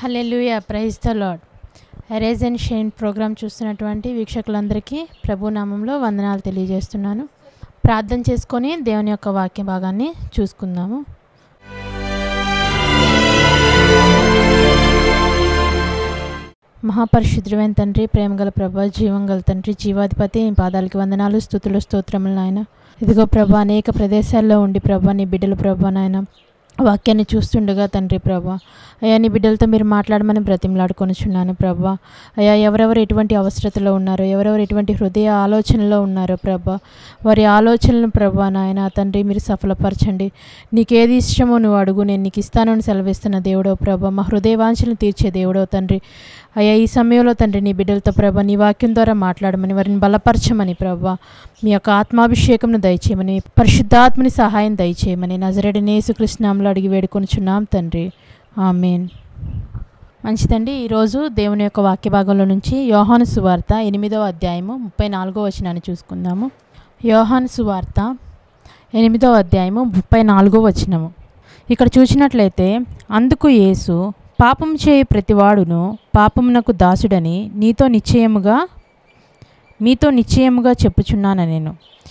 hallelujah praise the Lord arise and shine programme చూస్తున్నటువంటి వీక్షకులందరికీ ప్రభు నామంలో వందనాలు తెలియజేస్తున్నాను ప్రార్థన చేసుకొని దేవుని యొక్క వాక్య భాగాన్ని చూసుకుందాము మహాపరిశుద్ధమైన తండ్రి ప్రేమగల ప్రభా జీవం గల తండ్రి జీవాధిపతి నీ పాదాలకి వందనాలు స్థుతులు స్తోత్రములు నాయన ఇదిగో ప్రభా అనేక ప్రదేశాల్లో ఉండి ప్రభా నీ బిడ్డలు ప్రభా నాయన వాక్యాన్ని చూస్తుండగా తండ్రి ప్రభా అయ్యా నీ బిడ్డలతో మీరు మాట్లాడమని బ్రతిమలాడుకొనిచున్నాను ప్రభా అయ్యా ఎవరెవరు ఎటువంటి అవసరతలో ఉన్నారో ఎవరెవరు ఎటువంటి హృదయ ఆలోచనలో ఉన్నారో ప్రభా వారి ఆలోచనలను ప్రభా నాయన తండ్రి మీరు సఫలపరచండి నీకేది ఇష్టమో నువ్వు అడుగు నేను నీకు ఇస్తానని సెలవిస్తున్న దేవుడో ప్రభా మా హృదయ వాంఛలను తీర్చే దేవుడో తండ్రి అయ్యా ఈ సమయంలో తండ్రి నీ బిడ్డలతో ప్రభా నీ వాక్యం ద్వారా మాట్లాడమని వారిని బలపరచమని ప్రభా మీ యొక్క ఆత్మాభిషేకంను దయచేయమని పరిశుద్ధాత్మని సహాయం దయచేయమని నజరడి నేసుకృష్ణంలో అడిగి వేడుకొనిచున్నాం తండ్రి ఆమెన్ మంచిదండి ఈరోజు దేవుని యొక్క వాక్య భాగంలో నుంచి యోహాను సువార్త ఎనిమిదవ అధ్యాయము ముప్పై నాలుగో వచనాన్ని చూసుకుందాము యోహాను సువార్త ఎనిమిదవ అధ్యాయము ముప్పై నాలుగో వచనము ఇక్కడ చూసినట్లయితే అందుకు యేసు పాపం చేయి ప్రతివాడును పాపమునకు దాసుడని నీతో నిశ్చయముగా మీతో నిశ్చయముగా చెప్పుచున్నాను నేను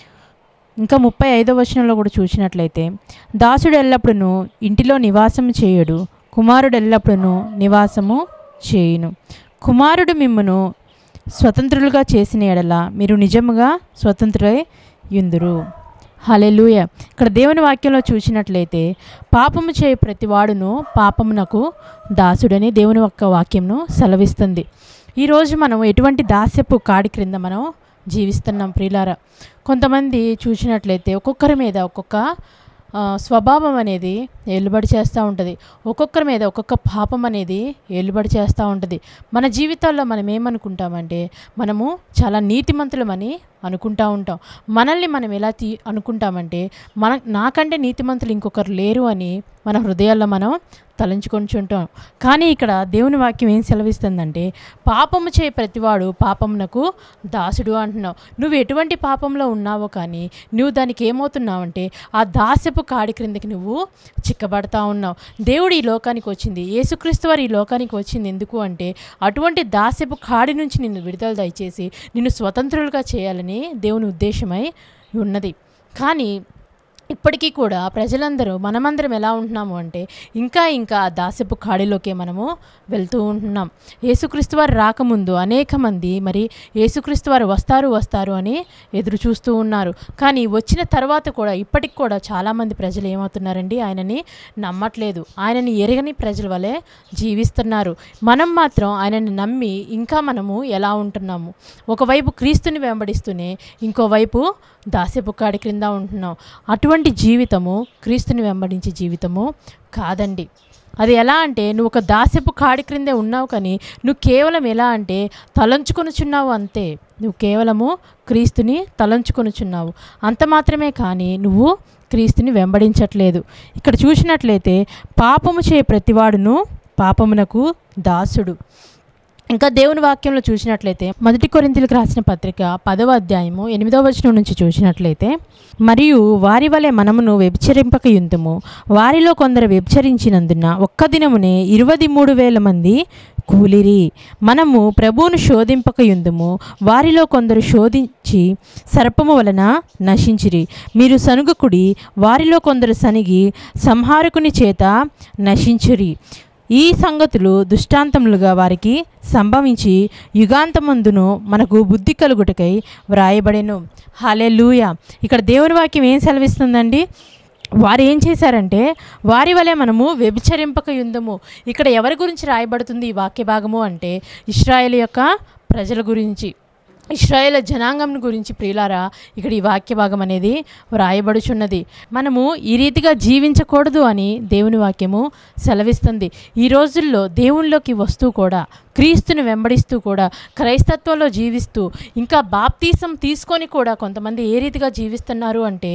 ఇంకా ముప్పై ఐదో వచనంలో కూడా చూసినట్లయితే దాసుడు ఎల్లప్పుడూ ఇంటిలో నివాసము చేయడు కుమారుడు ఎల్లప్పుడూ నివాసము చేయును కుమారుడు మిమ్మును స్వతంత్రులుగా చేసిన ఎడల మీరు నిజముగా స్వతంత్రులై యుందురు హలెలూయ ఇక్కడ దేవుని వాక్యంలో చూసినట్లయితే పాపము చేయ ప్రతివాడును పాపమునకు దాసుడని దేవుని యొక్క వాక్యంను సెలవిస్తుంది ఈరోజు మనం ఎటువంటి దాస్యపు కాడి క్రింద మనం జీవిస్తున్నాం ప్రియులారా కొంతమంది చూసినట్లయితే ఒక్కొక్కరి మీద ఒక్కొక్క ఆ, స్వభావం అనేది ఏలుబడి చేస్తూ ఉంటుంది ఒక్కొక్కరి మీద ఒక్కొక్క పాపం అనేది ఏలుబడి చేస్తూ ఉంటుంది మన జీవితాల్లో మనం ఏమనుకుంటామంటే మనము చాలా నీతిమంతులమని అనుకుంటా ఉంటాం మనల్ని మనం ఎలా తీ అనుకుంటామంటే మన నాకంటే నీతిమంతులు ఇంకొకరు లేరు అని మన హృదయాల్లో మనం తలంచుకొనిచుంటాం కానీ ఇక్కడ దేవుని వాక్యం ఏం సెలవిస్తుందంటే పాపము చేయ ప్రతివాడు పాపమునకు దాసుడు అంటున్నావు నువ్వు ఎటువంటి పాపంలో ఉన్నావో కానీ నువ్వు దానికి ఏమవుతున్నావంటే ఆ దాస్యపు కాడి క్రిందకి నువ్వు చిక్కబడతా ఉన్నావు దేవుడు ఈ లోకానికి వచ్చింది యేసుక్రీస్తు వారు ఈ లోకానికి వచ్చింది ఎందుకు అంటే అటువంటి దాస్యపు కాడి నుంచి నిన్ను విడుదల దయచేసి నిన్ను స్వతంత్రులుగా చేయాలని దేవుని ఉద్దేశమై ఉన్నది కానీ ఇప్పటికీ కూడా ప్రజలందరూ మనమందరం ఎలా ఉంటున్నాము అంటే ఇంకా ఇంకా ఆ దాస్యపు కాడిలోకే మనము వెళ్తూ ఉంటున్నాం యేసుక్రీస్తు వారు రాకముందు అనేక మంది మరి యేసుక్రీస్తు వారు వస్తారు వస్తారు అని ఎదురు చూస్తూ ఉన్నారు కానీ వచ్చిన తర్వాత కూడా ఇప్పటికి కూడా చాలామంది ప్రజలు ఏమవుతున్నారండి ఆయనని నమ్మట్లేదు ఆయనని ఎరగని ప్రజల వలె జీవిస్తున్నారు మనం మాత్రం ఆయనని నమ్మి ఇంకా మనము ఎలా ఉంటున్నాము ఒకవైపు క్రీస్తుని వెంబడిస్తూనే ఇంకోవైపు దాస్యపు కాడి క్రింద ఉంటున్నాం అటువంటి జీవితము క్రీస్తుని వెంబడించే జీవితము కాదండి అది ఎలా అంటే నువ్వు ఒక దాస్యపు కాడి క్రిందే ఉన్నావు కానీ నువ్వు కేవలం ఎలా అంటే తలంచుకొనుచున్నావు అంతే నువ్వు కేవలము క్రీస్తుని తలంచుకొనుచున్నావు అంత మాత్రమే కానీ నువ్వు క్రీస్తుని వెంబడించట్లేదు ఇక్కడ చూసినట్లయితే పాపము చే ప్రతివాడును పాపమునకు దాసుడు ఇంకా దేవుని వాక్యంలో చూసినట్లయితే మొదటి కొరింతలకు రాసిన పత్రిక పదవ అధ్యాయము ఎనిమిదవ వచనం నుంచి చూసినట్లయితే మరియు వారి వలె మనమును వ్యభిచరింపక యుందుము వారిలో కొందరు వ్యభిచరించినందున ఒక్క దినమునే ఇరవై మూడు వేల మంది కూలిరి మనము ప్రభువును శోధింపక యుందుము వారిలో కొందరు శోధించి సర్పము వలన నశించిరి మీరు సనుగకుడి వారిలో కొందరు సనిగి సంహారకుని చేత నశించురి ఈ సంగతులు దృష్టాంతములుగా వారికి సంభవించి యుగాంతమందును మనకు బుద్ధి కలుగుటకై వ్రాయబడెను హాలెలూయ ఇక్కడ దేవుని వాక్యం ఏం సెలవిస్తుందండి వారు ఏం చేశారంటే వారి వలె మనము వ్యభిచరింపక యుందము ఇక్కడ ఎవరి గురించి రాయబడుతుంది ఈ వాక్య భాగము అంటే ఇస్రాయేల్ యొక్క ప్రజల గురించి ఇస్రాయేల్ జనాంగం గురించి ప్రియులారా ఇక్కడ ఈ వాక్య భాగం అనేది వ్రాయబడుచున్నది మనము ఈ రీతిగా జీవించకూడదు అని దేవుని వాక్యము సెలవిస్తుంది ఈ రోజుల్లో దేవునిలోకి వస్తూ కూడా క్రీస్తుని వెంబడిస్తూ కూడా క్రైస్తత్వంలో జీవిస్తూ ఇంకా బాప్తీసం తీసుకొని కూడా కొంతమంది ఏ రీతిగా జీవిస్తున్నారు అంటే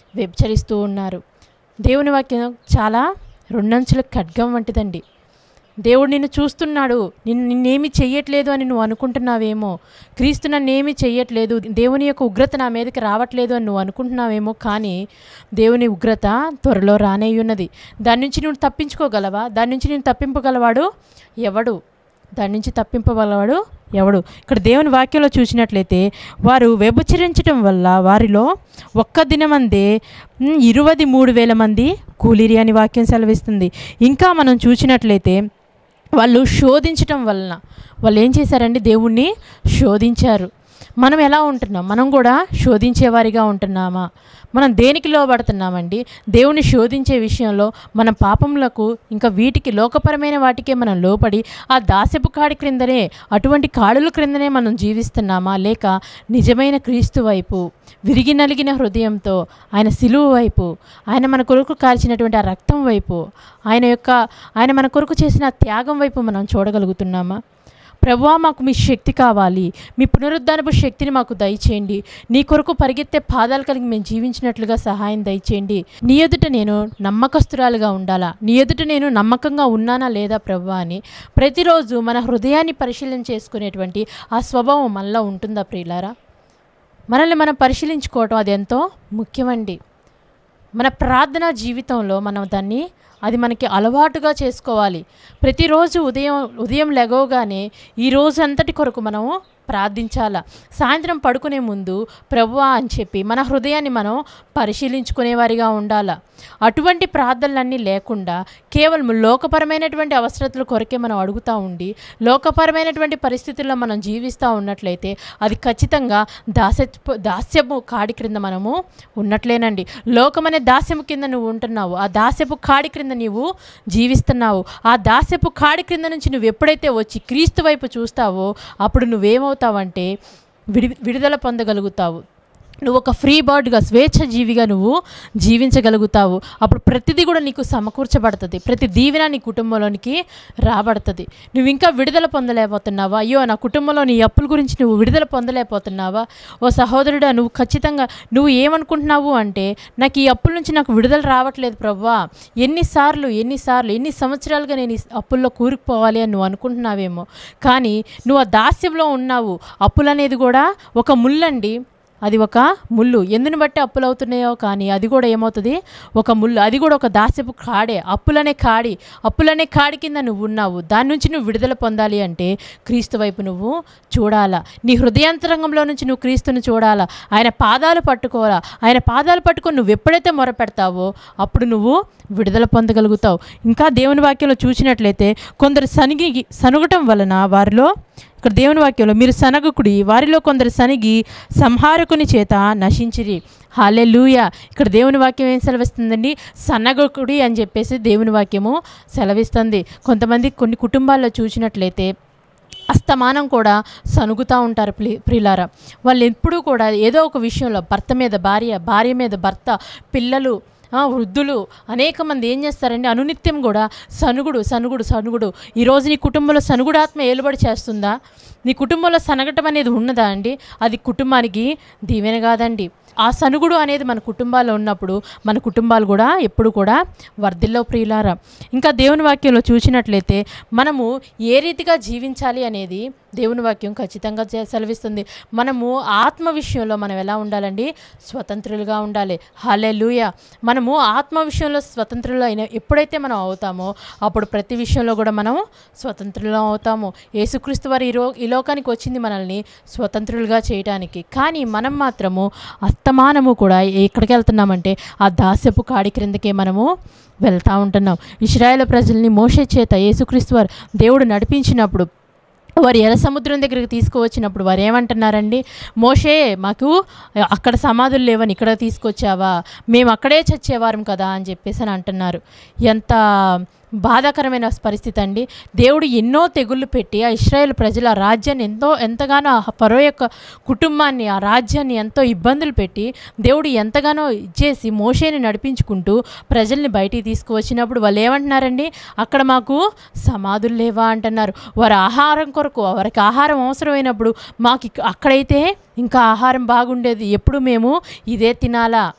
వ్యభిచరిస్తూ ఉన్నారు దేవుని వాక్యం చాలా రెండంచుల ఖడ్గం వంటిదండి దేవుడు నిన్ను చూస్తున్నాడు నిన్ను నిన్నేమి చెయ్యట్లేదు అని నువ్వు అనుకుంటున్నావేమో క్రీస్తు నన్నేమి చెయ్యట్లేదు దేవుని యొక్క ఉగ్రత నా మీదకి రావట్లేదు అని నువ్వు అనుకుంటున్నావేమో కానీ దేవుని ఉగ్రత త్వరలో రానేయున్నది దాని నుంచి నువ్వు తప్పించుకోగలవా దాని నుంచి నేను తప్పింపగలవాడు ఎవడు దాని నుంచి తప్పింపగలవాడు ఎవడు ఇక్కడ దేవుని వాక్యంలో చూసినట్లయితే వారు వ్యభచరించడం వల్ల వారిలో ఒక్క దినమందే ఉమ్, ఇరవై మూడు వేల మంది కూలిరి అని వాక్యం సెలవిస్తుంది ఇంకా మనం చూసినట్లయితే వాళ్ళు శోధించటం వలన వాళ్ళు ఏం చేశారండి దేవుణ్ణి శోధించారు మనం ఎలా ఉంటున్నాం మనం కూడా శోధించేవారిగా ఉంటున్నామా మనం దేనికి లోబడుతున్నామండి దేవుని శోధించే విషయంలో మన పాపములకు ఇంకా వీటికి లోకపరమైన వాటికే మనం లోపడి ఆ దాస్యపు కాడి క్రిందనే అటువంటి కాడుల క్రిందనే మనం జీవిస్తున్నామా లేక నిజమైన క్రీస్తు వైపు విరిగి నలిగిన హృదయంతో ఆయన సిలువు వైపు ఆయన మన కొరకు కాల్చినటువంటి ఆ రక్తం వైపు ఆయన యొక్క ఆయన మన కొరకు చేసిన ఆ త్యాగం వైపు మనం చూడగలుగుతున్నామా ప్రభువా మాకు మీ శక్తి కావాలి మీ పునరుద్ధానపు శక్తిని మాకు దయచేయండి నీ కొరకు పరిగెత్తే పాదాలు కలిగి మేము జీవించినట్లుగా సహాయం దయచేయండి నీ ఎదుట నేను నమ్మకస్తురాలుగా ఉండాలా నీ ఎదుట నేను నమ్మకంగా ఉన్నానా లేదా ప్రభువా అని ప్రతిరోజు మన హృదయాన్ని పరిశీలన చేసుకునేటువంటి ఆ స్వభావం మనలో ఉంటుందా ప్రియులారా మనల్ని మనం పరిశీలించుకోవటం అది ఎంతో ముఖ్యమండి మన ప్రార్థనా జీవితంలో మనం దాన్ని అది మనకి అలవాటుగా చేసుకోవాలి ప్రతిరోజు ఉదయం ఉదయం లెగవగానే ఈ రోజు అంతటి కొరకు మనము ప్రార్థించాల సాయంత్రం పడుకునే ముందు ప్రభువా అని చెప్పి మన హృదయాన్ని మనం పరిశీలించుకునేవారిగా ఉండాల అటువంటి ప్రార్థనలన్నీ లేకుండా కేవలం లోకపరమైనటువంటి అవసరతల కొరకే మనం అడుగుతూ ఉండి లోకపరమైనటువంటి పరిస్థితుల్లో మనం జీవిస్తూ ఉన్నట్లయితే అది ఖచ్చితంగా దాస్య దాస్యపు కాడి క్రింద మనము ఉన్నట్లేనండి లోకమనే దాస్యము కింద నువ్వు ఉంటున్నావు ఆ దాస్యపు కాడి క్రింద నీవు జీవిస్తున్నావు ఆ దాస్యపు కాడి క్రింద నుంచి నువ్వు ఎప్పుడైతే వచ్చి క్రీస్తు వైపు చూస్తావో అప్పుడు నువ్వేమవుతావంటే విడి విడుదల పొందగలుగుతావు నువ్వు ఒక ఫ్రీ బర్డ్గా స్వేచ్ఛ జీవిగా నువ్వు జీవించగలుగుతావు అప్పుడు ప్రతిదీ కూడా నీకు సమకూర్చబడుతుంది ప్రతి దీవెన నీ కుటుంబంలోనికి రాబడుతుంది నువ్వు ఇంకా విడుదల పొందలేకపోతున్నావా అయ్యో నా కుటుంబంలో నీ అప్పుల గురించి నువ్వు విడుదల పొందలేకపోతున్నావా ఓ సహోదరుడా నువ్వు ఖచ్చితంగా నువ్వు ఏమనుకుంటున్నావు అంటే నాకు ఈ అప్పుల నుంచి నాకు విడుదల రావట్లేదు ప్రవ్వా ఎన్నిసార్లు ఎన్నిసార్లు ఎన్ని సంవత్సరాలుగా నేను ఈ అప్పుల్లో కూరుకుపోవాలి అని నువ్వు అనుకుంటున్నావేమో కానీ నువ్వు ఆ దాస్యంలో ఉన్నావు అప్పులు అనేది కూడా ఒక ముల్లండి అది ఒక ముళ్ళు ఎందుని బట్టి అప్పులు అవుతున్నాయో కానీ అది కూడా ఏమవుతుంది ఒక ముళ్ళు అది కూడా ఒక దాస్యపు కాడే అప్పులనే కాడి అప్పులనే కాడి కింద నువ్వు ఉన్నావు దాని నుంచి నువ్వు విడుదల పొందాలి అంటే క్రీస్తు వైపు నువ్వు చూడాలా నీ హృదయాంతరంగంలో నుంచి నువ్వు క్రీస్తుని చూడాలా ఆయన పాదాలు పట్టుకోవాలా ఆయన పాదాలు పట్టుకొని నువ్వు ఎప్పుడైతే మొరపెడతావో అప్పుడు నువ్వు విడుదల పొందగలుగుతావు ఇంకా దేవుని వాక్యంలో చూసినట్లయితే కొందరు సనిగి సనుగటం వలన వారిలో ఇక్కడ దేవుని వాక్యంలో మీరు సనగకుడి వారిలో కొందరు సనిగి సంహారకుని చేత నశించిరి హాలే ఇక్కడ దేవుని వాక్యం ఏం సెలవిస్తుందండి సన్నగకుడి అని చెప్పేసి దేవుని వాక్యము సెలవిస్తుంది కొంతమంది కొన్ని కుటుంబాల్లో చూసినట్లయితే అస్తమానం కూడా సనుగుతూ ఉంటారు ప్రి ప్రియులారా వాళ్ళు ఎప్పుడూ కూడా ఏదో ఒక విషయంలో భర్త మీద భార్య భార్య మీద భర్త పిల్లలు ఆ, వృద్ధులు అనేక మంది ఏం చేస్తారండి అనునిత్యం కూడా సనుగుడు సనుగుడు సనుగుడు ఈరోజు నీ కుటుంబంలో సనుగుడాత్మ ఏలుబడి చేస్తుందా నీ కుటుంబంలో సనగటం అనేది ఉన్నదా అండి అది కుటుంబానికి దీవెన కాదండి ఆ సనుగుడు అనేది మన కుటుంబాల్లో ఉన్నప్పుడు మన కుటుంబాలు కూడా ఎప్పుడు కూడా వర్ధిల్లో ప్రియులారా ఇంకా దేవుని వాక్యంలో చూసినట్లయితే మనము ఏ రీతిగా జీవించాలి అనేది దేవుని వాక్యం ఖచ్చితంగా చే- సెలవిస్తుంది మనము ఆత్మ విషయంలో మనం ఎలా ఉండాలండి స్వతంత్రులుగా ఉండాలి హలే మనము ఆత్మ విషయంలో స్వతంత్రులు అయిన ఎప్పుడైతే మనం అవుతామో అప్పుడు ప్రతి విషయంలో కూడా మనం స్వతంత్రులు అవుతాము యేసుక్రీస్తు వారు ఈ రో ఈ లోకానికి వచ్చింది మనల్ని స్వతంత్రులుగా చేయడానికి కానీ మనం మాత్రము అస్తమానము కూడా ఎక్కడికి వెళ్తున్నామంటే ఆ దాస్యపు కాడి క్రిందకే మనము వెళ్తూ ఉంటున్నాం ఇస్రాయేల్ ప్రజల్ని మోసే చేత యేసుక్రీస్తు వారు దేవుడు నడిపించినప్పుడు వారు ఎర్ర సముద్రం దగ్గరికి తీసుకువచ్చినప్పుడు వారు ఏమంటున్నారండి మోషే మాకు అక్కడ సమాధులు లేవని ఇక్కడ తీసుకొచ్చావా మేము అక్కడే చచ్చేవారం కదా అని చెప్పేసి అని అంటున్నారు ఎంత బాధాకరమైన పరిస్థితి అండి దేవుడు ఎన్నో తెగుళ్ళు పెట్టి ఆ ఇస్రాయేల్ ప్రజల ఆ రాజ్యాన్ని ఎంతో ఎంతగానో ఆ ఫరో యొక్క కుటుంబాన్ని ఆ రాజ్యాన్ని ఎంతో ఇబ్బందులు పెట్టి దేవుడు ఎంతగానో ఇచ్చేసి మోషేని నడిపించుకుంటూ ప్రజల్ని బయటికి తీసుకువచ్చినప్పుడు వాళ్ళు ఏమంటున్నారండి అక్కడ మాకు సమాధులు లేవా అంటున్నారు వారి ఆహారం కొరకు వారికి ఆహారం అవసరమైనప్పుడు మాకు ఇక్క- అక్కడైతే ఇంకా ఆహారం బాగుండేది ఎప్పుడు మేము ఇదే తినాలా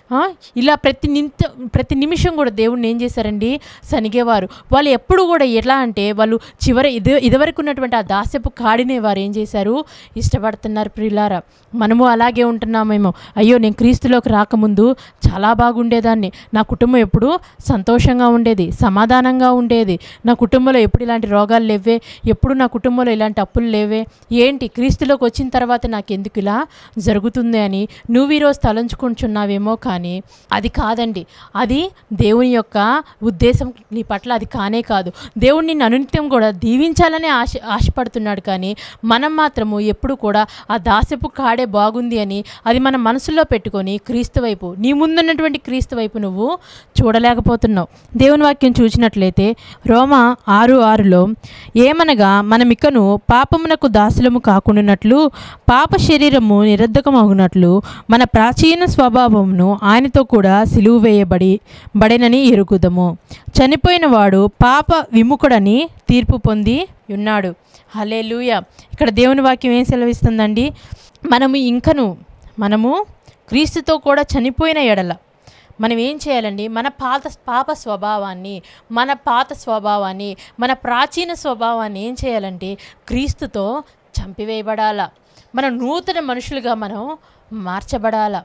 ఆ, ఇలా ప్రతి నింత ప్రతి నిమిషం కూడా దేవుడిని ఏం చేశారండి సనిగేవారు వాళ్ళు ఎప్పుడు కూడా ఎలా అంటే వాళ్ళు చివరి ఇది ఇదివరకు ఉన్నటువంటి ఆ దాస్యపు కాడినే వారు ఏం చేశారు ఇష్టపడుతున్నారు ప్రియులారా మనము అలాగే ఉంటున్నామేమో అయ్యో నేను క్రీస్తులోకి రాకముందు చాలా బాగుండేదాన్ని నా కుటుంబం ఎప్పుడు సంతోషంగా ఉండేది సమాధానంగా ఉండేది నా కుటుంబంలో ఎప్పుడు ఇలాంటి రోగాలు లేవే ఎప్పుడు నా కుటుంబంలో ఇలాంటి అప్పులు లేవే ఏంటి క్రీస్తులోకి వచ్చిన తర్వాత నాకు ఎందుకు ఇలా జరుగుతుంది అని నువ్వు ఈరోజు తలంచుకుంటున్నావేమో కానీ అది కాదండి అది దేవుని యొక్క ఉద్దేశం నీ పట్ల అది కానే కాదు దేవుడు నిన్ను అనునిత్యం కూడా దీవించాలనే ఆశ ఆశపడుతున్నాడు కానీ మనం మాత్రము ఎప్పుడు కూడా ఆ దాసపు కాడే బాగుంది అని అది మన మనసులో పెట్టుకొని క్రీస్తు వైపు నీ ముందున్నటువంటి క్రీస్తు వైపు నువ్వు చూడలేకపోతున్నావు దేవుని వాక్యం చూసినట్లయితే రోమ ఆరు ఆరులో ఏమనగా మనమికను పాపమునకు దాసులము కాకుండానట్లు పాప శరీరము నిరర్ధకమగునట్లు మన ప్రాచీన స్వభావమును ఆయనతో కూడా సిలువ వేయబడి బడెనని ఎరుగుదము చనిపోయిన వాడు పాప విముఖుడని తీర్పు పొంది ఉన్నాడు హలే ఇక్కడ దేవుని వాక్యం ఏం సెలవిస్తుందండి మనము ఇంకను మనము క్రీస్తుతో కూడా చనిపోయిన ఎడల మనం ఏం చేయాలండి మన పాత పాప స్వభావాన్ని మన పాత స్వభావాన్ని మన ప్రాచీన స్వభావాన్ని ఏం చేయాలంటే క్రీస్తుతో చంపివేయబడాల మన నూతన మనుషులుగా మనం మార్చబడాల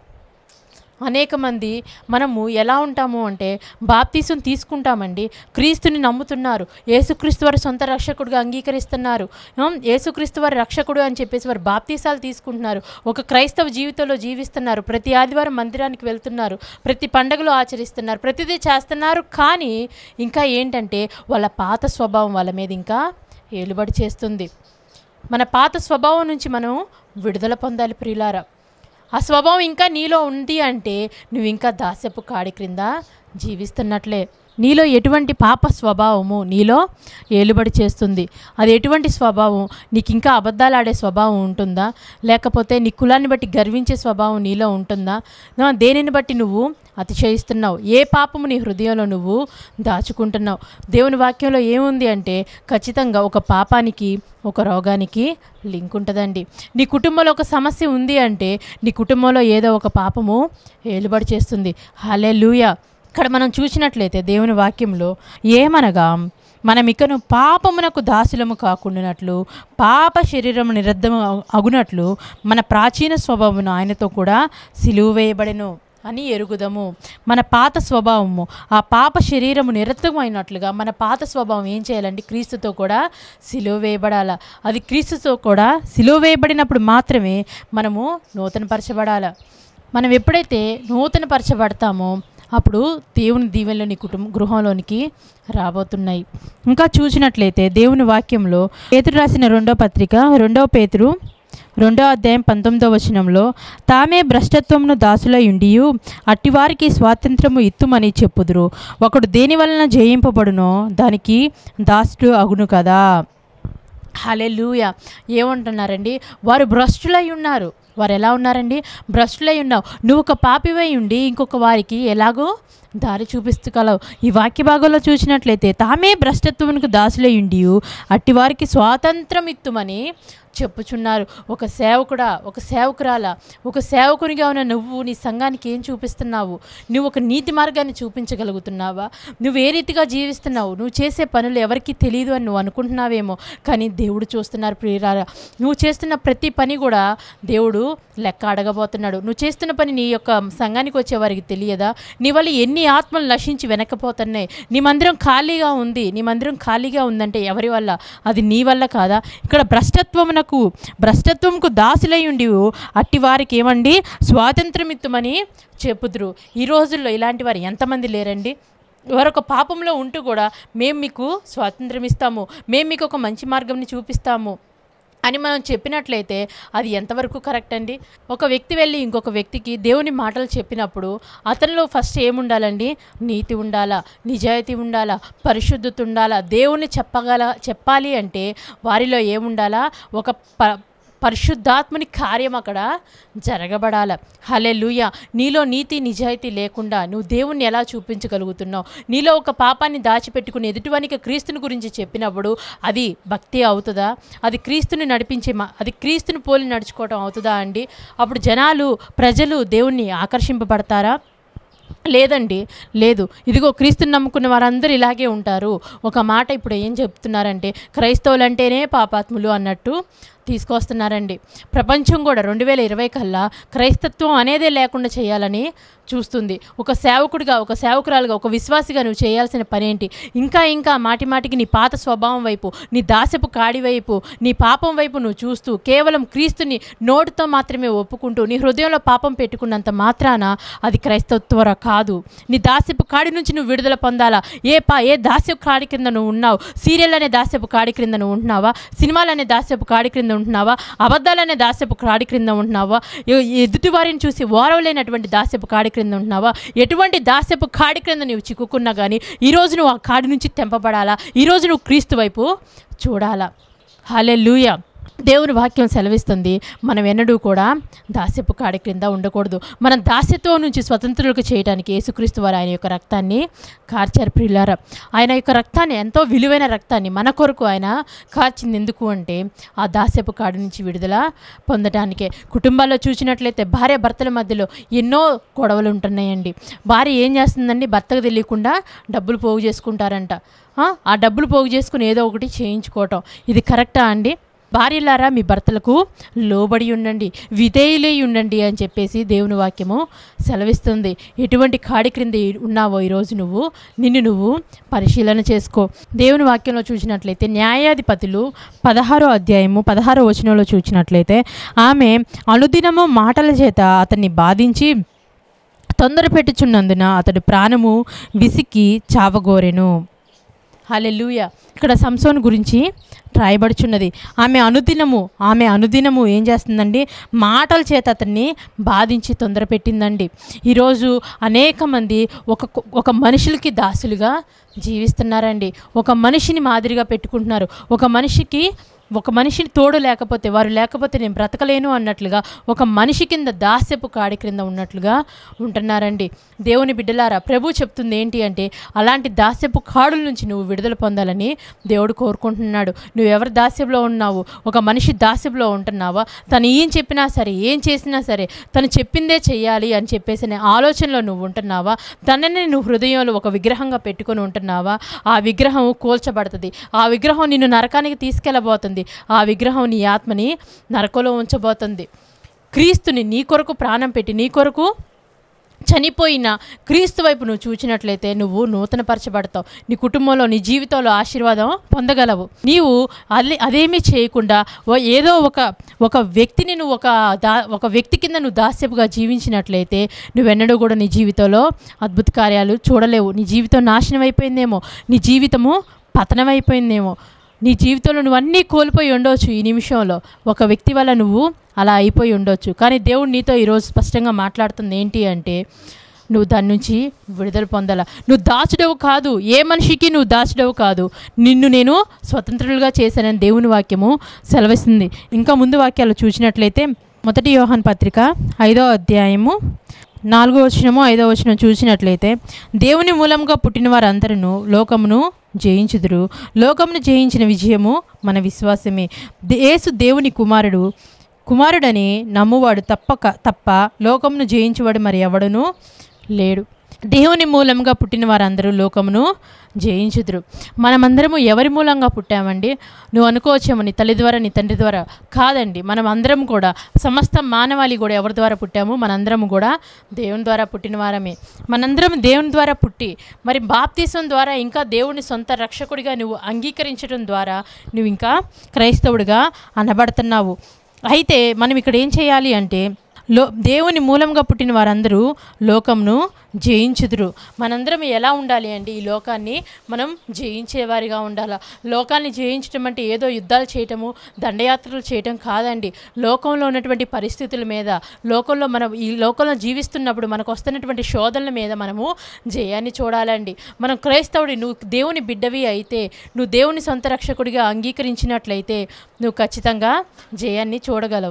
అనేక మంది మనము ఎలా ఉంటాము అంటే బాప్తీసం తీసుకుంటామండి క్రీస్తుని నమ్ముతున్నారు యేసుక్రీస్తు వారి సొంత రక్షకుడుగా అంగీకరిస్తున్నారు ఉం, యేసుక్రీస్తు వారి రక్షకుడు అని చెప్పేసి వారు బాప్తీసాలు తీసుకుంటున్నారు ఒక క్రైస్తవ జీవితంలో జీవిస్తున్నారు ప్రతి ఆదివారం మందిరానికి వెళ్తున్నారు ప్రతి పండుగలు ఆచరిస్తున్నారు ప్రతిదీ చేస్తున్నారు కానీ ఇంకా ఏంటంటే వాళ్ళ పాత స్వభావం వాళ్ళ మీద ఇంకా ఏలుబడి చేస్తుంది మన పాత స్వభావం నుంచి మనం విడుదల పొందాలి ప్రియులారా ఆ స్వభావం ఇంకా నీలో ఉంది అంటే నువ్వు ఇంకా దాస్యపు కాడి క్రింద జీవిస్తున్నట్లే నీలో ఎటువంటి పాప స్వభావము నీలో ఏలుబడి చేస్తుంది అది ఎటువంటి స్వభావం నీకు ఇంకా అబద్ధాలు ఆడే స్వభావం ఉంటుందా లేకపోతే నీ కులాన్ని బట్టి గర్వించే స్వభావం నీలో ఉంటుందా నా దేనిని బట్టి నువ్వు అతిశయిస్తున్నావు ఏ పాపము నీ హృదయంలో నువ్వు దాచుకుంటున్నావు దేవుని వాక్యంలో ఏముంది అంటే ఖచ్చితంగా ఒక పాపానికి ఒక రోగానికి లింక్ ఉంటుందండి నీ కుటుంబంలో ఒక సమస్య ఉంది అంటే నీ కుటుంబంలో ఏదో ఒక పాపము ఏలుబడి చేస్తుంది హలే ఇక్కడ మనం చూసినట్లయితే దేవుని వాక్యంలో ఏమనగా మనం ఇకను పాపమునకు దాసులము కాకుండానట్లు పాప శరీరము నిరర్ధము అగునట్లు మన ప్రాచీన స్వభావమును ఆయనతో కూడా సిలువ వేయబడెను అని ఎరుగుదము మన పాత స్వభావము ఆ పాప శరీరము నిరర్థమైనట్లుగా మన పాత స్వభావం ఏం చేయాలండి క్రీస్తుతో కూడా సిలువ వేయబడాల అది క్రీస్తుతో కూడా సిలువ వేయబడినప్పుడు మాత్రమే మనము నూతనపరచబడాల మనం ఎప్పుడైతే నూతనపరచబడతామో అప్పుడు దేవుని దీవెనలో నీ కుటుంబ గృహంలోనికి రాబోతున్నాయి ఇంకా చూసినట్లయితే దేవుని వాక్యంలో పేతురు రాసిన రెండో పత్రిక రెండవ పేతురు రెండో అధ్యాయం పంతొమ్మిదో వచనంలో తామే భ్రష్టత్వమును దాసులై ఉండియు అట్టివారికి స్వాతంత్రము ఇత్తుమని చెప్పుదురు ఒకడు దేని వలన జయింపబడునో దానికి దాసుడు అగును కదా హలెలూయ ఏమంటున్నారండి వారు భ్రష్టులై ఉన్నారు వారు ఎలా ఉన్నారండి భ్రష్టులై ఉన్నావు నువ్వు ఒక పాపివై ఉండి ఇంకొక వారికి ఎలాగో దారి చూపిస్తుగలవు ఈ వాక్య భాగంలో చూసినట్లయితే తామే భ్రష్టత్వమునకు దాసులై ఉండి అట్టి వారికి స్వాతంత్రం ఇత్తుమని చెప్పుచున్నారు ఒక సేవకుడా ఒక సేవకురాలా ఒక సేవకునిగా ఉన్న నువ్వు నీ సంఘానికి ఏం చూపిస్తున్నావు నువ్వు ఒక నీతి మార్గాన్ని చూపించగలుగుతున్నావా నువ్వు ఏ రీతిగా జీవిస్తున్నావు నువ్వు చేసే పనులు ఎవరికీ తెలియదు అని నువ్వు అనుకుంటున్నావేమో కానీ దేవుడు చూస్తున్నారు ప్రియురారా నువ్వు చేస్తున్న ప్రతి పని కూడా దేవుడు లెక్క అడగబోతున్నాడు నువ్వు చేస్తున్న పని నీ యొక్క సంఘానికి వచ్చే వారికి తెలియదా నీ వల్ల ఎన్ని ఆత్మలు నశించి వెనకపోతున్నాయి నీ మందిరం ఖాళీగా ఉంది నీ మందిరం ఖాళీగా ఉందంటే ఎవరి వల్ల అది నీ వల్ల కాదా ఇక్కడ భ్రష్టత్వమునకు భ్రష్టత్వంకు దాసులై ఉండి అట్టి వారికి ఏమండి స్వాతంత్రం ఇత్తుమని చెప్పుదురు ఈ రోజుల్లో ఇలాంటి వారు ఎంతమంది లేరండి వారొక పాపంలో ఉంటూ కూడా మేము మీకు స్వాతంత్రం ఇస్తాము మేము మీకు ఒక మంచి మార్గంని చూపిస్తాము అని మనం చెప్పినట్లయితే అది ఎంతవరకు కరెక్ట్ అండి ఒక వ్యక్తి వెళ్ళి ఇంకొక వ్యక్తికి దేవుని మాటలు చెప్పినప్పుడు అతనిలో ఫస్ట్ ఏముండాలండి నీతి ఉండాలా నిజాయితీ ఉండాలా పరిశుద్ధత ఉండాలా దేవుని చెప్పగల చెప్పాలి అంటే వారిలో ఏముండాలా ఒక ప పరిశుద్ధాత్మని కార్యం అక్కడ జరగబడాల హలే నీలో నీతి నిజాయితీ లేకుండా నువ్వు దేవుణ్ణి ఎలా చూపించగలుగుతున్నావు నీలో ఒక పాపాన్ని దాచిపెట్టుకుని ఎదుటివానికి క్రీస్తుని గురించి చెప్పినప్పుడు అది భక్తి అవుతుందా అది క్రీస్తుని నడిపించే మా అది క్రీస్తుని పోలి నడుచుకోవటం అవుతుందా అండి అప్పుడు జనాలు ప్రజలు దేవుణ్ణి ఆకర్షింపబడతారా లేదండి లేదు ఇదిగో క్రీస్తుని నమ్ముకున్న వారందరూ ఇలాగే ఉంటారు ఒక మాట ఇప్పుడు ఏం చెప్తున్నారంటే క్రైస్తవులు అంటేనే పాపాత్ములు అన్నట్టు తీసుకొస్తున్నారండి ప్రపంచం కూడా రెండు వేల ఇరవై కల్లా క్రైస్తత్వం అనేదే లేకుండా చేయాలని చూస్తుంది ఒక సేవకుడిగా ఒక సేవకురాలుగా ఒక విశ్వాసిగా నువ్వు చేయాల్సిన పని ఏంటి ఇంకా ఇంకా మాటి మాటికి నీ పాత స్వభావం వైపు నీ దాసపు కాడి వైపు నీ పాపం వైపు నువ్వు చూస్తూ కేవలం క్రీస్తుని నోటితో మాత్రమే ఒప్పుకుంటూ నీ హృదయంలో పాపం పెట్టుకున్నంత మాత్రాన అది క్రైస్తత్వర కాదు నీ దాస్యపు కాడి నుంచి నువ్వు విడుదల పొందాలా ఏ పా ఏ దాస్యపు కాడి కింద నువ్వు ఉన్నావు సీరియల్ అనే దాస్యపు కాడి క్రింద నువ్వు ఉంటున్నావా సినిమాలు అనే దాస్యపు కాడి క్రింద ఉంటున్నావా అబద్ధాలు అనే దాస్యపు కాడి క్రింద ఉంటున్నావా ఎ- ఎదుటి వారిని చూసి ఓరవలేనటువంటి దాస్యపు కాడి క్రింద ఉంటున్నావా ఎటువంటి దాస్యపు కాడి క్రింద నువ్వు చిక్కుకున్నా కానీ ఈరోజు నువ్వు ఆ కాడి నుంచి తెంపబడాలా ఈరోజు నువ్వు క్రీస్తు వైపు చూడాలా హాలే దేవుని వాక్యం సెలవిస్తుంది మనం ఎన్నడూ కూడా దాస్యపు కాడి క్రింద ఉండకూడదు మనం దాస్యత్వం నుంచి స్వతంత్రులకు చేయడానికి యేసుక్రీస్తు వారు ఆయన యొక్క రక్తాన్ని కార్చారు ప్రియులారా ఆయన యొక్క రక్తాన్ని ఎంతో విలువైన రక్తాన్ని మన కొరకు ఆయన కార్చింది ఎందుకు అంటే ఆ దాస్యపు కాడి నుంచి విడుదల పొందటానికే కుటుంబాల్లో చూసినట్లయితే భార్య భర్తల మధ్యలో ఎన్నో గొడవలు ఉంటున్నాయండి భార్య ఏం చేస్తుందండి భర్తకు తెలియకుండా డబ్బులు పోగు చేసుకుంటారంట ఆ, ఆ డబ్బులు పోగు చేసుకుని ఏదో ఒకటి చేయించుకోవటం ఇది కరెక్టా అండి భార్యలారా మీ భర్తలకు లోబడి ఉండండి విధేయులై ఉండండి అని చెప్పేసి దేవుని వాక్యము సెలవిస్తుంది ఎటువంటి కాడి క్రింద ఉన్నావో ఈరోజు నువ్వు నిన్ను నువ్వు పరిశీలన చేసుకో దేవుని వాక్యంలో చూసినట్లయితే న్యాయాధిపతులు పదహారో అధ్యాయము పదహారో వచనంలో చూసినట్లయితే ఆమె అనుదినము మాటల చేత అతన్ని బాధించి తొందర పెట్టుచున్నందున అతడు ప్రాణము విసికి చావగోరెను హల్లెలూయా ఇక్కడ సంసోన్ గురించి రాయబడుచున్నది ఆమె అనుదినము ఆమె అనుదినము ఏం చేస్తుందండి మాటల చేత అతన్ని బాధించి తొందర పెట్టిందండి ఈరోజు అనేక మంది ఒక ఒక మనుషులకి దాసులుగా జీవిస్తున్నారండి ఒక మనిషిని మాదిరిగా పెట్టుకుంటున్నారు ఒక మనిషికి ఒక మనిషిని తోడు లేకపోతే వారు లేకపోతే నేను బ్రతకలేను అన్నట్లుగా ఒక మనిషి కింద దాస్యపు కాడి క్రింద ఉన్నట్లుగా ఉంటున్నారండి దేవుని బిడ్డలారా ప్రభు చెప్తుంది ఏంటి అంటే అలాంటి దాస్యపు కాడుల నుంచి నువ్వు విడుదల పొందాలని దేవుడు కోరుకుంటున్నాడు నువ్వు ఎవరి దాస్యంలో ఉన్నావు ఒక మనిషి దాస్యంలో ఉంటున్నావా తను ఏం చెప్పినా సరే ఏం చేసినా సరే తను చెప్పిందే చెయ్యాలి అని చెప్పేసి అనే ఆలోచనలో నువ్వు ఉంటున్నావా తనని నువ్వు హృదయంలో ఒక విగ్రహంగా పెట్టుకొని ఉంటున్నావా ఆ విగ్రహం కూల్చబడుతుంది ఆ విగ్రహం నిన్ను నరకానికి తీసుకెళ్ళబోతుంది ఆ విగ్రహం నీ ఆత్మని నరకలో ఉంచబోతుంది క్రీస్తుని నీ కొరకు ప్రాణం పెట్టి నీ కొరకు చనిపోయిన క్రీస్తు వైపు నువ్వు చూచినట్లయితే నువ్వు నూతనపరచబడతావు నీ కుటుంబంలో నీ జీవితంలో ఆశీర్వాదం పొందగలవు నీవు అదే అదేమీ చేయకుండా ఓ- ఏదో ఒక ఒక వ్యక్తిని నువ్వు ఒక దా ఒక వ్యక్తి కింద నువ్వు దాస్యపుగా జీవించినట్లయితే నువ్వెన్నడూ కూడా నీ జీవితంలో అద్భుత కార్యాలు చూడలేవు నీ జీవితం నాశనం అయిపోయిందేమో నీ జీవితము పతనమైపోయిందేమో నీ జీవితంలో నువ్వు అన్నీ కోల్పోయి ఉండవచ్చు ఈ నిమిషంలో ఒక వ్యక్తి వల్ల నువ్వు అలా అయిపోయి ఉండొచ్చు కానీ దేవుడు నీతో ఈరోజు స్పష్టంగా మాట్లాడుతుంది ఏంటి అంటే నువ్వు దాని నుంచి విడుదల పొందాల నువ్వు దాచుడవు కాదు ఏ మనిషికి నువ్వు దాచుడవు కాదు నిన్ను నేను స్వతంత్రులుగా చేశానని దేవుని వాక్యము సెలవిస్తుంది ఇంకా ముందు వాక్యాలు చూసినట్లయితే మొదటి యోహాన్ పత్రిక ఐదో అధ్యాయము నాలుగో వచనము ఐదో వచనం చూసినట్లయితే దేవుని మూలంగా పుట్టిన వారందరూ లోకమును జయించుదురు లోకమును జయించిన విజయము మన విశ్వాసమే దే- యేసు దేవుని కుమారుడు కుమారుడని నమ్మువాడు తప్పక తప్ప లోకమును జయించువాడు మరి ఎవడును లేడు దేవుని మూలంగా పుట్టిన వారందరూ లోకమును జయించుదురు మనమందరము ఎవరి మూలంగా పుట్టామండి నువ్వు అనుకోవచ్చేమో నీ తల్లి ద్వారా నీ తండ్రి ద్వారా కాదండి మనం అందరం కూడా సమస్త మానవాళి కూడా ఎవరి ద్వారా పుట్టాము మనందరం కూడా దేవుని ద్వారా పుట్టిన వారమే మనందరం దేవుని ద్వారా పుట్టి మరి బాప్తీసం ద్వారా ఇంకా దేవుని సొంత రక్షకుడిగా నువ్వు అంగీకరించడం ద్వారా నువ్వు ఇంకా క్రైస్తవుడిగా అనబడుతున్నావు అయితే మనం ఇక్కడ ఏం చేయాలి అంటే లో దేవుని మూలంగా పుట్టిన వారందరూ లోకంను జయించుదురు మనందరం ఎలా ఉండాలి అండి ఈ లోకాన్ని మనం జయించేవారిగా ఉండాలి లోకాన్ని జయించడం అంటే ఏదో యుద్ధాలు చేయటము దండయాత్రలు చేయటం కాదండి లోకంలో ఉన్నటువంటి పరిస్థితుల మీద లోకంలో మనం ఈ లోకంలో జీవిస్తున్నప్పుడు మనకు వస్తున్నటువంటి శోధనల మీద మనము జయాన్ని చూడాలండి మనం క్రైస్తవుడి నువ్వు దేవుని బిడ్డవి అయితే నువ్వు దేవుని సొంత రక్షకుడిగా అంగీకరించినట్లయితే నువ్వు ఖచ్చితంగా జయాన్ని చూడగలవు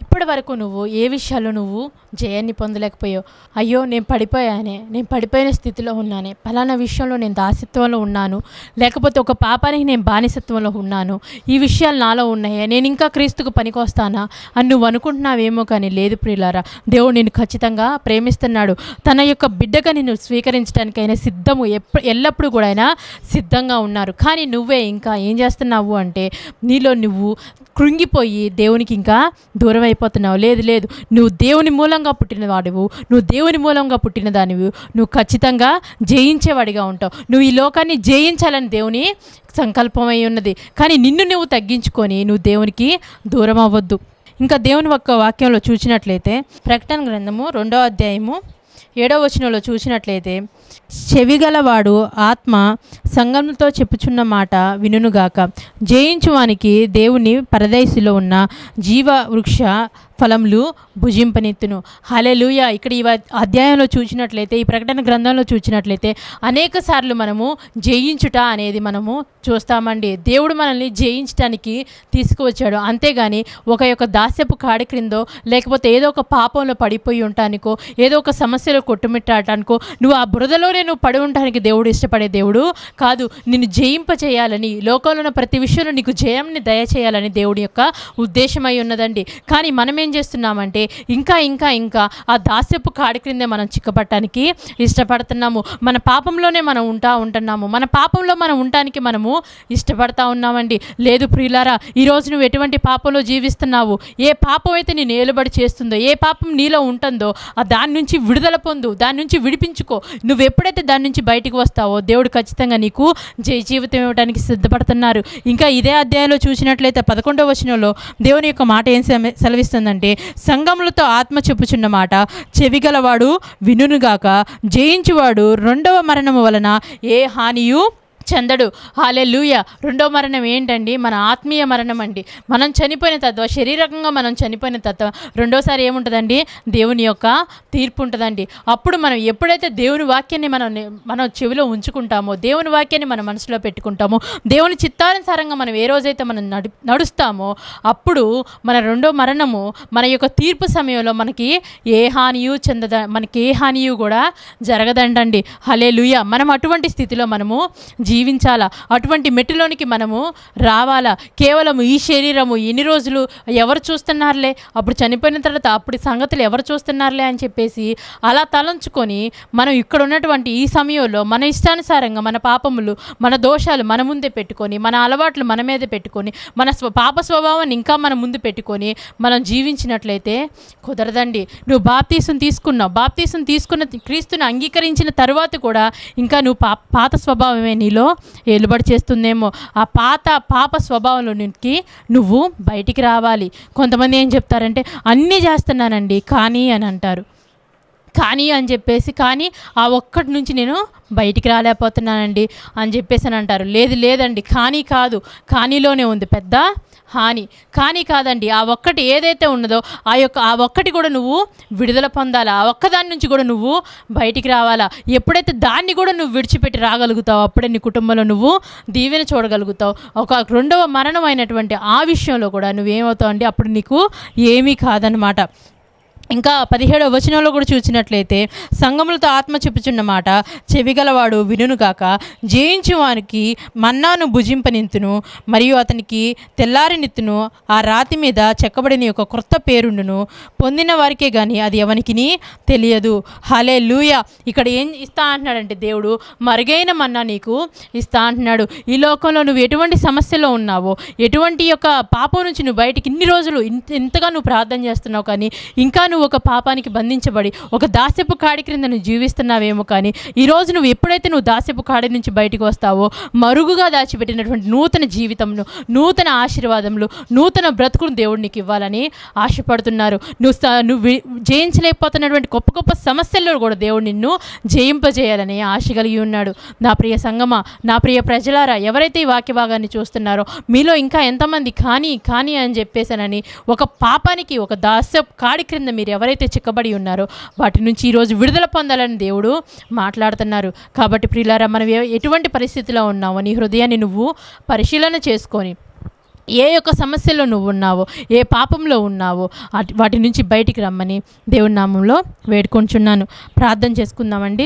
ఇప్పటి వరకు నువ్వు ఏ విషయాల్లో నువ్వు జయాన్ని పొందలేకపోయావు అయ్యో నేను పడిపోయానే నేను పడిపోయిన స్థితిలో ఉన్నానే ఫలానా విషయంలో నేను దాసిత్వంలో ఉన్నాను లేకపోతే ఒక పాపానికి నేను బానిసత్వంలో ఉన్నాను ఈ విషయాలు నాలో ఉన్నాయా నేను ఇంకా క్రీస్తుకు పనికొస్తానా అని నువ్వు అనుకుంటున్నావేమో కానీ లేదు ప్రియులారా దేవుడు నేను ఖచ్చితంగా ప్రేమిస్తున్నాడు తన యొక్క బిడ్డగా నిన్ను స్వీకరించడానికైనా సిద్ధము ఎప్పుడు ఎల్లప్పుడూ కూడా ఆయన సిద్ధంగా ఉన్నారు కానీ నువ్వే ఇంకా ఏం చేస్తున్నావు అంటే నీలో నువ్వు కృంగిపోయి దేవునికి ఇంకా దూరం అయిపోతున్నావు లేదు లేదు నువ్వు దేవుని మూలంగా పుట్టిన వాడివు నువ్వు దేవుని మూలంగా పుట్టిన దానివి నువ్వు ఖచ్చితంగా జయించేవాడిగా ఉంటావు నువ్వు ఈ లోకాన్ని జయించాలని దేవుని సంకల్పమై ఉన్నది కానీ నిన్ను నువ్వు తగ్గించుకొని నువ్వు దేవునికి దూరం అవ్వద్దు ఇంకా దేవుని ఒక్క వాక్యంలో చూసినట్లయితే ప్రకటన గ్రంథము రెండో అధ్యాయము ఏడవ వచనంలో చూసినట్లయితే చెవిగలవాడు ఆత్మ సంగములతో చెప్పుచున్న మాట వినుగాక జయించువానికి దేవుని పరదేశిలో ఉన్న జీవ వృక్ష ఫలములు భుజింపనెత్తును హలెలుయ ఇక్కడ ఈ వ- అధ్యాయంలో చూసినట్లయితే ఈ ప్రకటన గ్రంథంలో చూసినట్లయితే అనేక సార్లు మనము జయించుట అనేది మనము చూస్తామండి దేవుడు మనల్ని జయించడానికి తీసుకువచ్చాడు అంతేగాని ఒక యొక్క దాస్యపు కాడి క్రిందో లేకపోతే ఏదో ఒక పాపంలో పడిపోయి ఉంటానికో ఏదో ఒక సమస్యలో కొట్టుమిట్టాటానికో నువ్వు ఆ బురదలోనే నువ్వు పడి ఉండడానికి దేవుడు ఇష్టపడే దేవుడు కాదు నిన్ను జయింప చేయాలని లోకంలో ఉన్న ప్రతి విషయంలో నీకు జయంని దయచేయాలని దేవుడి యొక్క ఉద్దేశమై ఉన్నదండి కానీ మనం ఏం చేస్తున్నామంటే ఇంకా ఇంకా ఇంకా ఆ దాస్యపు కాడి క్రిందే మనం చిక్కపట్టడానికి ఇష్టపడుతున్నాము మన పాపంలోనే మనం ఉంటా ఉంటున్నాము మన పాపంలో మనం ఉండటానికి మనము ఇష్టపడతా ఉన్నామండి లేదు ప్రియులారా ఈరోజు నువ్వు ఎటువంటి పాపంలో జీవిస్తున్నావు ఏ పాపం అయితే నేను ఏలుబడి చేస్తుందో ఏ పాపం నీలో ఉంటుందో ఆ దాని నుంచి విడుదల పొందు దాని నుంచి విడిపించుకో నువ్వు ఎప్పుడైతే దాని నుంచి బయటికి వస్తావో దేవుడు ఖచ్చితంగా నీకు జయ జీవితం ఇవ్వడానికి సిద్ధపడుతున్నారు ఇంకా ఇదే అధ్యాయంలో చూసినట్లయితే పదకొండవ వచనంలో దేవుని యొక్క మాట ఏం సెమ- సెలవిస్తుందంటే సంగములతో ఆత్మ చెప్పుచున్న మాట చెవిగలవాడు వినుగాక జయించువాడు రెండవ మరణము వలన ఏ హానియు చందడు హాలే లూయ రెండో మరణం ఏంటండి మన ఆత్మీయ మరణం అండి మనం చనిపోయిన తత్వ శరీరకంగా మనం చనిపోయిన తత్వ రెండోసారి ఏముంటుందండి దేవుని యొక్క తీర్పు ఉంటుందండి అప్పుడు మనం ఎప్పుడైతే దేవుని వాక్యాన్ని మనం నే- మనం చెవిలో ఉంచుకుంటామో దేవుని వాక్యాన్ని మన మనసులో పెట్టుకుంటామో దేవుని చిత్తానుసారంగా మనం ఏ రోజైతే మనం నడు నడుస్తామో అప్పుడు మన రెండో మరణము మన యొక్క తీర్పు సమయంలో మనకి ఏ హానియు చెందద మనకి ఏ హానియు కూడా జరగదండండి హలే మనం అటువంటి స్థితిలో మనము జీవించాలా అటువంటి మెట్టులోనికి మనము రావాలా కేవలం ఈ శరీరము ఎన్ని రోజులు ఎవరు చూస్తున్నారులే అప్పుడు చనిపోయిన తర్వాత అప్పుడు సంగతులు ఎవరు చూస్తున్నారులే అని చెప్పేసి అలా తలంచుకొని మనం ఇక్కడ ఉన్నటువంటి ఈ సమయంలో మన ఇష్టానుసారంగా మన పాపములు మన దోషాలు మన ముందే పెట్టుకొని మన అలవాట్లు మన మీదే పెట్టుకొని మన స్వ పాప స్వభావాన్ని ఇంకా మన ముందు పెట్టుకొని మనం జీవించినట్లయితే కుదరదండి నువ్వు బాప్తీసం తీసుకున్నావు బాప్తీసం తీసుకున్న క్రీస్తుని అంగీకరించిన తర్వాత కూడా ఇంకా నువ్వు పా పాత స్వభావమే నీలో ఏలుబడి చేస్తుందేమో ఆ పాత పాప స్వభావంలో నుంచి నువ్వు బయటికి రావాలి కొంతమంది ఏం చెప్తారంటే అన్నీ చేస్తున్నానండి కానీ అని అంటారు కానీ అని చెప్పేసి కానీ ఆ ఒక్కటి నుంచి నేను బయటికి రాలేకపోతున్నానండి అని చెప్పేసి అని అంటారు లేదు లేదండి కానీ కాదు కానీలోనే ఉంది పెద్ద హాని కానీ కాదండి ఆ ఒక్కటి ఏదైతే ఉన్నదో ఆ యొక్క ఆ ఒక్కటి కూడా నువ్వు విడుదల పొందాలా ఆ ఒక్కదాని నుంచి కూడా నువ్వు బయటికి రావాలా ఎప్పుడైతే దాన్ని కూడా నువ్వు విడిచిపెట్టి రాగలుగుతావు అప్పుడే నీ కుటుంబంలో నువ్వు దీవెన చూడగలుగుతావు ఒక రెండవ మరణం అయినటువంటి ఆ విషయంలో కూడా నువ్వేమవుతావు అండి అప్పుడు నీకు ఏమీ కాదనమాట ఇంకా పదిహేడవ వచనంలో కూడా చూసినట్లయితే సంగములతో ఆత్మ చెప్పుచున్న మాట చెవిగలవాడు వినుగాక జయించు వానికి మన్నాను భుజింపనింతును మరియు అతనికి తెల్లారినిత్తును ఆ రాతి మీద చెక్కబడిన ఒక క్రొత్త పేరుండును పొందిన వారికే కానీ అది ఎవనికి తెలియదు హలే లూయ ఇక్కడ ఏం ఇస్తా అంటున్నాడంటే దేవుడు మరుగైన మన్నా నీకు ఇస్తా అంటున్నాడు ఈ లోకంలో నువ్వు ఎటువంటి సమస్యలో ఉన్నావో ఎటువంటి యొక్క పాపం నుంచి నువ్వు బయటికి ఇన్ని రోజులు ఇంత ఇంతగా నువ్వు ప్రార్థన చేస్తున్నావు కానీ ఇంకా నువ్వు ఒక పాపానికి బంధించబడి ఒక దాస్యపు కాడి క్రింద నువ్వు జీవిస్తున్నావేమో కానీ ఈరోజు నువ్వు ఎప్పుడైతే నువ్వు దాస్యపు కాడి నుంచి బయటికి వస్తావో మరుగుగా దాచిపెట్టినటువంటి నూతన జీవితంను నూతన ఆశీర్వాదములు నూతన బ్రతుకును దేవుడు నీకు ఇవ్వాలని ఆశపడుతున్నారు నువ్వు స- నువ్వు వి- జయించలేకపోతున్నటువంటి గొప్ప గొప్ప సమస్యల్లో కూడా దేవుడు నిన్ను జయింపజేయాలని ఆశ కలిగి ఉన్నాడు నా ప్రియ సంగమ నా ప్రియ ప్రజలారా ఎవరైతే ఈ వాక్య భాగాన్ని చూస్తున్నారో మీలో ఇంకా ఎంతమంది కానీ కానీ అని చెప్పేసానని ఒక పాపానికి ఒక దాస్య కాడి క్రింద మీరు ఎవరైతే చిక్కబడి ఉన్నారో వాటి నుంచి ఈరోజు విడుదల పొందాలని దేవుడు మాట్లాడుతున్నారు కాబట్టి ప్రియులారా మనం ఎ- ఎటువంటి పరిస్థితిలో ఉన్నామో నీ హృదయాన్ని నువ్వు పరిశీలన చేసుకొని ఏ యొక్క సమస్యలో నువ్వు ఉన్నావో ఏ పాపంలో ఉన్నావో అటు- వాటి నుంచి బయటికి రమ్మని దేవుని నామంలో వేడుకొంచున్నాను ప్రార్థన చేసుకుందామండి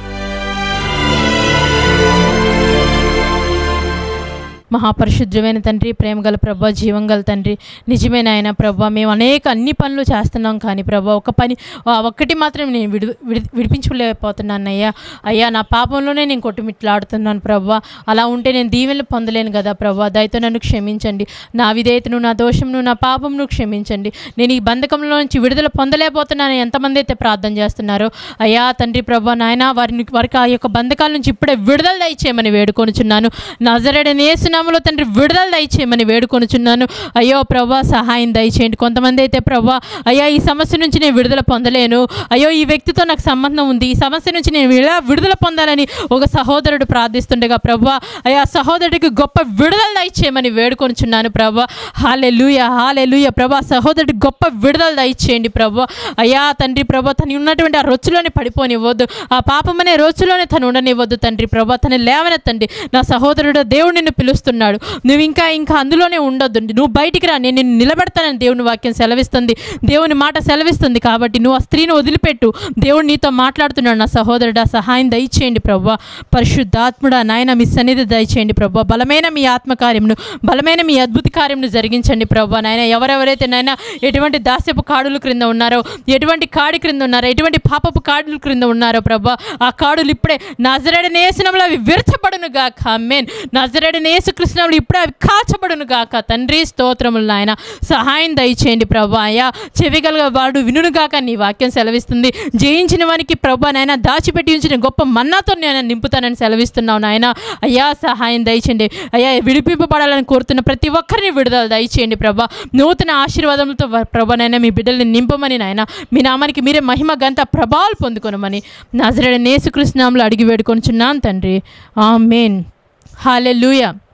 మహాపరిశుద్ధమైన తండ్రి ప్రేమ గల ప్రభా జీవం గల తండ్రి నిజమైన ఆయన ప్రభా మేము అనేక అన్ని పనులు చేస్తున్నాం కానీ ప్రభా ఒక పని ఆ ఒక్కటి మాత్రం నేను విడి విడి విడిపించుకోలేకపోతున్నాను అయ్యా అయ్యా నా పాపంలోనే నేను కొట్టుమిట్లాడుతున్నాను ప్రభా అలా ఉంటే నేను దీవెనలు పొందలేను కదా ప్రభా దయతో నన్ను క్షమించండి నా విధేయతను నా దోషంను నా పాపంను క్షమించండి నేను ఈ బంధకంలో నుంచి విడుదల పొందలేకపోతున్నాను ఎంతమంది అయితే ప్రార్థన చేస్తున్నారో అయ్యా తండ్రి ప్రభా నాయన వారిని వారికి ఆ యొక్క బంధకాల నుంచి ఇప్పుడే విడుదల దయచేయమని వేడుకొనుచున్నాను నజరడని ఏసునామలో తండ్రి విడుదల దయచేయమని వేడుకొనుచున్నాను అయ్యో ప్రభా సహాయం దయచేయండి కొంతమంది అయితే ప్రభా అయ్యా ఈ సమస్య నుంచి నేను విడుదల పొందలేను అయ్యో ఈ వ్యక్తితో నాకు సంబంధం ఉంది ఈ సమస్య నుంచి నేను ఇలా విడుదల పొందాలని ఒక సహోదరుడు ప్రార్థిస్తుండగా ప్రభా అయ్యా సహోదరుడికి గొప్ప విడుదల దయచేయమని వేడుకొనుచున్నాను ప్రభా హాలే లూయ హాలే లూయ ప్రభా సహోదరుడికి గొప్ప విడుదల దయచేయండి ప్రభా అయ్యా తండ్రి ప్రభా తను ఉన్నటువంటి ఆ రొచ్చులోనే పడిపోనివ్వద్దు ఆ పాపమనే రోజులోనే తను ఉండనివ్వద్దు తండ్రి ప్రభా తను లేవనెత్తండి నా సహోదరుడు దేవుడు నిన్ను పిలుస్తున్నాడు నువ్వు ఇంకా ఇంకా అందులోనే ఉండొద్దు నువ్వు బయటికి రా నేను నిన్ను నిలబెడతానని దేవుని వాక్యం సెలవిస్తుంది దేవుని మాట సెలవిస్తుంది కాబట్టి నువ్వు ఆ స్త్రీని వదిలిపెట్టు దేవుడు నీతో మాట్లాడుతున్నాడు నా సహోదరుడా సహాయం దయచేయండి ప్రభా పరిశుద్ధాత్ముడా నాయన మీ సన్నిధి దయచేయండి ప్రభా బలమైన మీ ఆత్మకార్యమును బలమైన మీ అద్భుత కార్యమును జరిగించండి ప్రభా నాయన ఎవరెవరైతే నాయన ఎటువంటి దాస్యపు కాడుల క్రింద ఉన్నారో ఎటువంటి కాడి క్రింద ఉన్నారో ఎటువంటి పాపపు కాడుల క్రింద ఉన్నారో ప్రభా ఆ కాడులు ఇప్పుడే నజరడ నేసినంలో అవి విరచబడును గాక మేన్ నజరడ నేసు కృష్ణంలో ఇప్పుడే అవి కాచబడును గాక తండ్రి స్తోత్రములు నాయన సహాయం దయచేయండి ప్రభా అయ్యా చెవిగల వాడు వినును గాక నీ వాక్యం సెలవిస్తుంది జయించిన వానికి ప్రభా నాయన దాచిపెట్టి ఉంచిన గొప్ప మన్నాతో నేను నింపుతానని సెలవిస్తున్నావు నాయన అయ్యా సహాయం దయచేయండి అయ్యా విడిపింపబడాలని కోరుతున్న ప్రతి ఒక్కరిని విడుదల దయచేయండి ప్రభా నూతన ఆశీర్వాదములతో వ- ప్రభా నాయన మీ బిడ్డల్ని నింపమని నాయన మీ నామానికి మీరే మహిమ గంత ప్రభావాలు పొందుకొనమని నజరడ నేసుకృష్ణంలో అడిగి వేడుకొనుచున్నాను తండ్రి ఆమెన్ హాలెలూయా